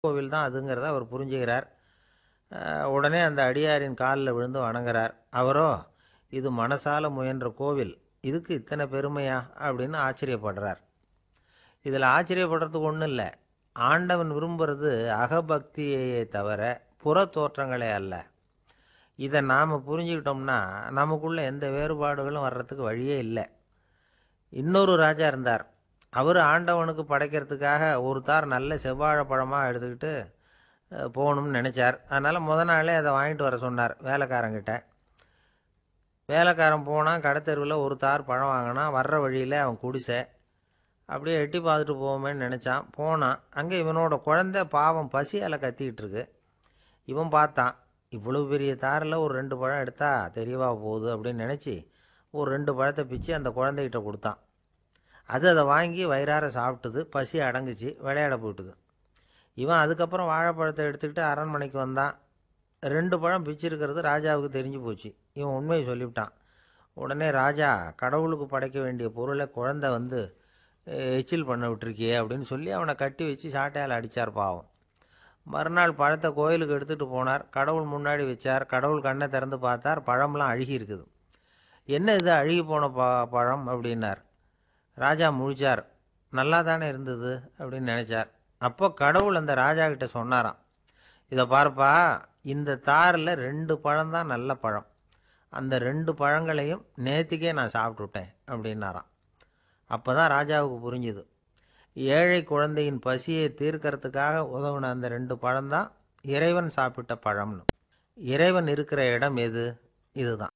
கோவில் தான் அதுங்கிறத அவர் புரிஞ்சுக்கிறார் அஹ், உடனே அந்த அடியாரின் காலில் விழுந்து வணங்குறார் அவரோ இது மனசால முயன்ற கோவில் இதுக்கு இத்தனை பெருமையா அப்படின்னு ஆச்சரியப்படுறார் இதில் ஆச்சரியப்படுறதுக்கு ஒன்றும் இல்லை ஆண்டவன் விரும்புறது அகபக்தியையே தவிர புற தோற்றங்களே அல்ல இதை நாம் புரிஞ்சுக்கிட்டோம்னா நமக்குள்ள எந்த வேறுபாடுகளும் வர்றதுக்கு வழியே இல்லை இன்னொரு ராஜா இருந்தார் அவர் ஆண்டவனுக்கு படைக்கிறதுக்காக ஒரு தார் நல்ல செவ்வாழை பழமாக எடுத்துக்கிட்டு அஹ், போகணும்னு நினச்சார் அதனால் முத நாளே அதை வாங்கிட்டு வர சொன்னார் வேலைக்காரங்கிட்ட வேலைக்காரன் போனான் கடைத்தெருவில் ஒரு தார் பழம் வாங்கினான் வர்ற வழியில் அவன் குடிசை அப்படியே எட்டி பார்த்துட்டு போவோமேன்னு நினச்சான் போனான் அங்கே இவனோட குழந்தை பாவம் பசியால் கத்திக்கிட்டு இருக்கு இவன் பார்த்தான் இவ்வளோ பெரிய தாரில் ஒரு ரெண்டு பழம் எடுத்தா தெரியவா போகுது அப்படின்னு நினச்சி ஒரு ரெண்டு பழத்தை பிச்சு அந்த குழந்தைகிட்ட கொடுத்தான் அது அதை வாங்கி வயிறார சாப்பிட்டுது பசி அடங்குச்சு விளையாட போயிட்டுது இவன் அதுக்கப்புறம் வாழைப்பழத்தை எடுத்துக்கிட்டு அரண்மனைக்கு வந்தான் ரெண்டு பழம் பிச்சிருக்கிறது ராஜாவுக்கு தெரிஞ்சு போச்சு இவன் உண்மையை சொல்லிவிட்டான் உடனே ராஜா கடவுளுக்கு படைக்க வேண்டிய பொருளை குழந்தை வந்து "அஹ், எச்சில் பண்ண விட்டுருக்கியே அப்படின்னு சொல்லி அவனை கட்டி வச்சு சாட்டையால் அடித்தார் பாவம் மறுநாள் பழத்தை கோயிலுக்கு எடுத்துகிட்டு போனார் கடவுள் முன்னாடி வச்சார் கடவுள் கண்ணை திறந்து பார்த்தார் பழம்லாம் அழுகி இருக்குது என்ன இது அழுகி போன ப பழம் அப்படின்னார் ராஜா முழிச்சார் நல்லா தானே இருந்தது அப்படின்னு நினச்சார் அப்போ கடவுள் அந்த ராஜா கிட்ட சொன்னாராம் இதை பாருப்பா இந்த தாரில் ரெண்டு பழம் தான் நல்ல பழம் அந்த ரெண்டு பழங்களையும் நேத்திக்கே நான் சாப்பிட்டுட்டேன் அப்படின்னாராம் அப்போ தான் ராஜாவுக்கு புரிஞ்சுது ஏழை குழந்தையின் பசியை தீர்க்கறதுக்காக உதவுன அந்த ரெண்டு பழம்தான் இறைவன் சாப்பிட்ட பழம்னு இறைவன் இருக்கிற இடம் எது இதுதான்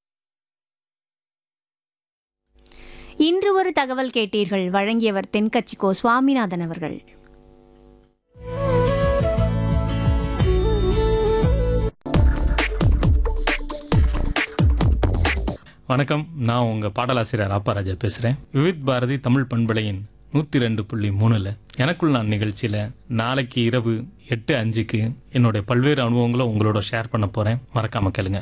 இன்று ஒரு தகவல் கேட்டீர்கள் வழங்கியவர் தென்கட்சிக்கோ சுவாமிநாதன் அவர்கள் வணக்கம் நான் உங்கள் பாடலாசிரியர் ராப்பராஜா பேசுகிறேன் விவித் பாரதி தமிழ் பண்பலையின் நூற்றி ரெண்டு புள்ளி மூணில் எனக்குள் நான் நிகழ்ச்சியில் நாளைக்கு இரவு எட்டு அஞ்சுக்கு என்னுடைய பல்வேறு அனுபவங்களை உங்களோட ஷேர் பண்ண போகிறேன் மறக்காம கேளுங்க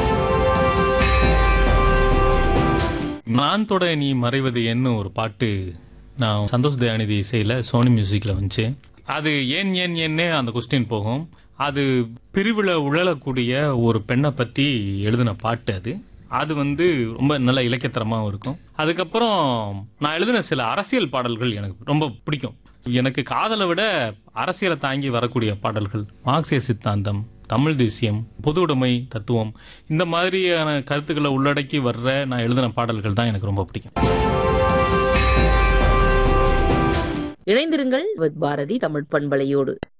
நான் தொட நீ மறைவது என்ன ஒரு பாட்டு நான் சந்தோஷ் தயாநிதி இசையில் சோனி மியூசிக்கில் வந்துச்சு அது ஏன் ஏன் ஏன்னே அந்த கொஸ்டின் போகும் அது பிரிவில் உழலக்கூடிய ஒரு பெண்ணை பற்றி எழுதின பாட்டு அது அது வந்து ரொம்ப நல்ல இலக்கியத்தரமாகவும் இருக்கும் அதுக்கப்புறம் நான் எழுதின சில அரசியல் பாடல்கள் எனக்கு ரொம்ப பிடிக்கும் எனக்கு காதலை விட அரசியலை தாங்கி வரக்கூடிய பாடல்கள் மார்க்சிய சித்தாந்தம் தமிழ் தேசியம் பொது உடைமை தத்துவம் இந்த மாதிரியான கருத்துக்களை உள்ளடக்கி வர்ற நான் எழுதின பாடல்கள் தான் எனக்கு ரொம்ப பிடிக்கும் இணைந்திருங்கள் வித் பாரதி தமிழ் பண்பலையோடு